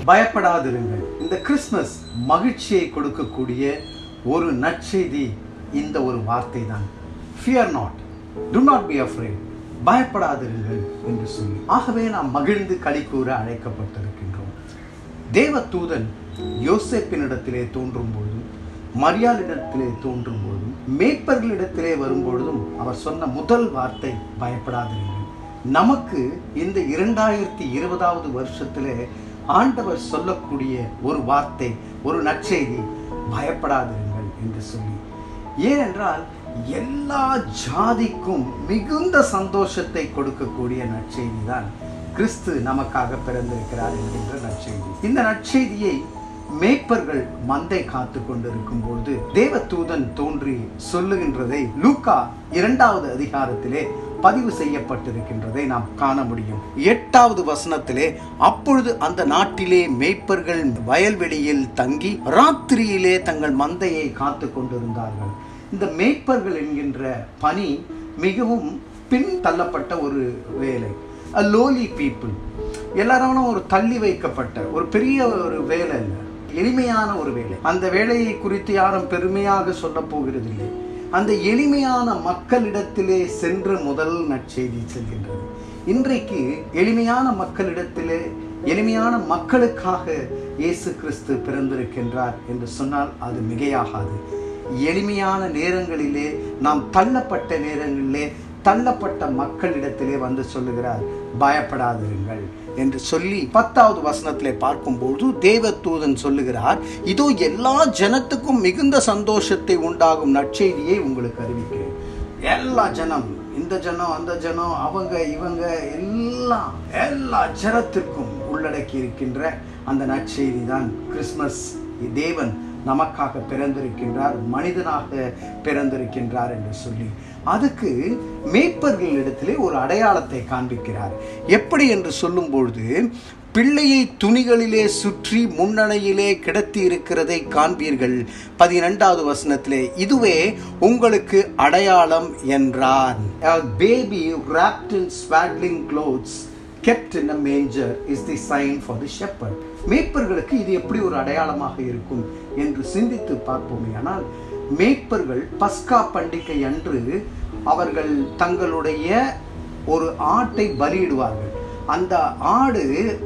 பயப்படாதிருங்கள் இந்த கிறிஸ்மஸ் மகிழ்ச்சியை கொடுக்கக்கூடிய ஒரு நற்செய்தி இந்த ஒரு வார்த்தை தான் fear not to not be afraid பயப்படாதிருங்கள் என்று சொல்லி ஆகவே நாம் மகிழ்ந்து களி கூற அழைக்கப்பட்டிருக்கின்றோம் தேவ தூதன் யோசேப்பினிடத்திலே தோன்றும் பொழுதும் மரியாளிடத்திலே தோன்றும் பொழுதும் மேய்ப்பர்களிடத்திலே வரும்பொழுதும் அவர் சொன்ன முதல் வார்த்தை பயப்படாதிருங்கள் நமக்கு இந்த இரண்டாயிரத்தி இருபதாவது வருஷத்திலே ஆண்டவர் சொல்லக்கூடிய ஒரு வார்த்தை ஒரு நற்செய்தி பயப்படாதிருங்கள் என்று சொல்லி ஏனென்றால் எல்லா ஜாதிக்கும் மிகுந்த சந்தோஷத்தை கொடுக்கக்கூடிய நற்செய்தி தான் கிறிஸ்து நமக்காக பிறந்திருக்கிறார் என்கின்ற நற்செய்தி இந்த நற்செய்தியை மேய்ப்பர்கள் மந்தை காத்து கொண்டிருக்கும் பொழுது தேவதூதன் தோன்றி சொல்லுகின்றதை லூக்கா இரண்டாவது அதிகாரத்திலே பதிவு செய்யப்பட்டிருக்கின்றதை நாம் காண முடியும் எட்டாவது வசனத்திலே அப்பொழுது அந்த நாட்டிலே மேய்ப்பர்கள் வயல்வெளியில் தங்கி ராத்திரியிலே தங்கள் மந்தையை காத்து கொண்டிருந்தார்கள் இந்த மேய்ப்பர்கள் என்கின்ற பணி மிகவும் பின் தள்ளப்பட்ட ஒரு வேலை அ லோலி பீப்புள் எல்லாரும் ஒரு தள்ளி வைக்கப்பட்ட ஒரு பெரிய ஒரு வேலை இல்லை எளிமையான ஒரு வேலை அந்த வேலையை குறித்து யாரும் பெருமையாக சொல்ல போகிறதில்லை அந்த எளிமையான மக்களிடத்திலே சென்று முதல் நற்செய்தி செல்கின்றது இன்றைக்கு எளிமையான மக்களிடத்திலே எளிமையான மக்களுக்காக இயேசு கிறிஸ்து பிறந்திருக்கின்றார் என்று சொன்னால் அது மிகையாகாது எளிமையான நேரங்களிலே நாம் தள்ளப்பட்ட நேரங்களிலே தள்ளப்பட்ட மக்களிடத்திலே வந்து சொல்லுகிறார் பயப்படாதிருங்கள் என்று சொல்லி பத்தாவது வசனத்திலே பார்க்கும்போது தேவதூதன் சொல்லுகிறார் இதோ எல்லா ஜனத்துக்கும் மிகுந்த சந்தோஷத்தை உண்டாகும் நற்செய்தியை உங்களுக்கு அறிவிக்கிறேன் எல்லா ஜனம் இந்த ஜனம் அந்த ஜனம் அவங்க இவங்க எல்லாம் எல்லா ஜனத்திற்கும் உள்ளடக்கி இருக்கின்ற அந்த நற்செய்தி தான் கிறிஸ்மஸ் தேவன் நமக்காக பிறந்திருக்கின்றார் மனிதனாக பிறந்திருக்கின்றார் என்று சொல்லி அதுக்கு மேய்ப்பர்களிடத்திலே ஒரு அடையாளத்தை காண்பிக்கிறார் எப்படி என்று சொல்லும் பொழுது பிள்ளையை துணிகளிலே சுற்றி முன்னணையிலே கிடத்தி இருக்கிறதை காண்பீர்கள் பதினெண்டாவது வசனத்திலே இதுவே உங்களுக்கு அடையாளம் என்றார் baby wrapped in swaddling clothes kept in a manger is the sign for the shepherd மேய்ப்பர்களுக்கு இது எப்படி ஒரு அடையாளமாக இருக்கும் என்று சிந்தித்து பார்ப்போமே ஆனால் மேய்ப்பர்கள் பஸ்கா பண்டிகை அன்று அவர்கள் தங்களுடைய ஒரு ஆட்டை பலியிடுவார்கள் அந்த ஆடு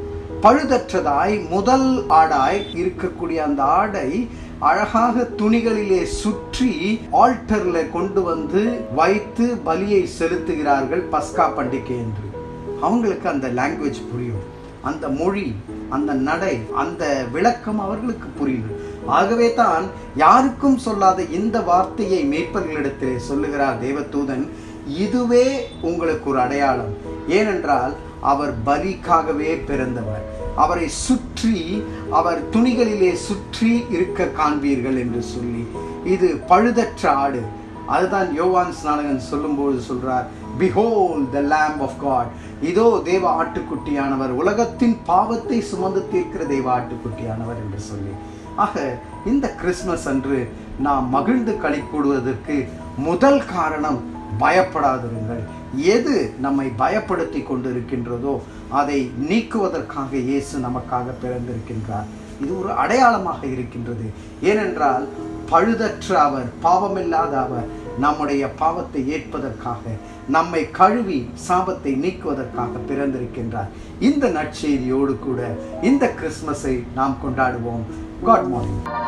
பழுதற்றதாய் முதல் ஆடாய் இருக்கக்கூடிய அந்த ஆடை அழகாக துணிகளிலே சுற்றி ஆல்டர்ல கொண்டு வந்து வைத்து பலியை செலுத்துகிறார்கள் பஸ்கா பண்டிகை என்று அவங்களுக்கு அந்த லாங்குவேஜ் புரியும் அந்த மொழி அந்த நடை அந்த விளக்கம் அவர்களுக்கு புரியும் ஆகவே தான் யாருக்கும் சொல்லாத இந்த வார்த்தையை மேய்ப்பர்களிடத்திலே சொல்லுகிறார் தேவதூதன் இதுவே உங்களுக்கு ஒரு அடையாளம் ஏனென்றால் அவர் பலிக்காகவே பிறந்தவர் அவரை சுற்றி அவர் துணிகளிலே சுற்றி இருக்க காண்பீர்கள் என்று சொல்லி இது பழுதற்ற ஆடு அதுதான் யோவான் ஸ்நானகன் சொல்லும்போது சொல்றார் behold the lamb of God இதோ தேவ ஆட்டுக்குட்டியானவர் உலகத்தின் பாவத்தை சுமந்து தீர்க்கிற தேவ ஆட்டுக்குட்டியானவர் என்று சொல்லி ஆக இந்த கிறிஸ்மஸ் அன்று நாம் மகிழ்ந்து களி கூடுவதற்கு முதல் காரணம் பயப்படாதிருங்கள் எது நம்மை பயப்படுத்தி கொண்டிருக்கின்றதோ அதை நீக்குவதற்காக இயேசு நமக்காக பிறந்திருக்கின்றார் இது ஒரு அடையாளமாக இருக்கின்றது ஏனென்றால் பழுதற்ற அவர் பாவமில்லாத அவர் நம்முடைய பாவத்தை ஏற்பதற்காக நம்மை கழுவி சாபத்தை நீக்குவதற்காக பிறந்திருக்கின்றார் இந்த நற்செய்தியோடு கூட இந்த கிறிஸ்மஸை நாம் கொண்டாடுவோம் காட் மார்னிங்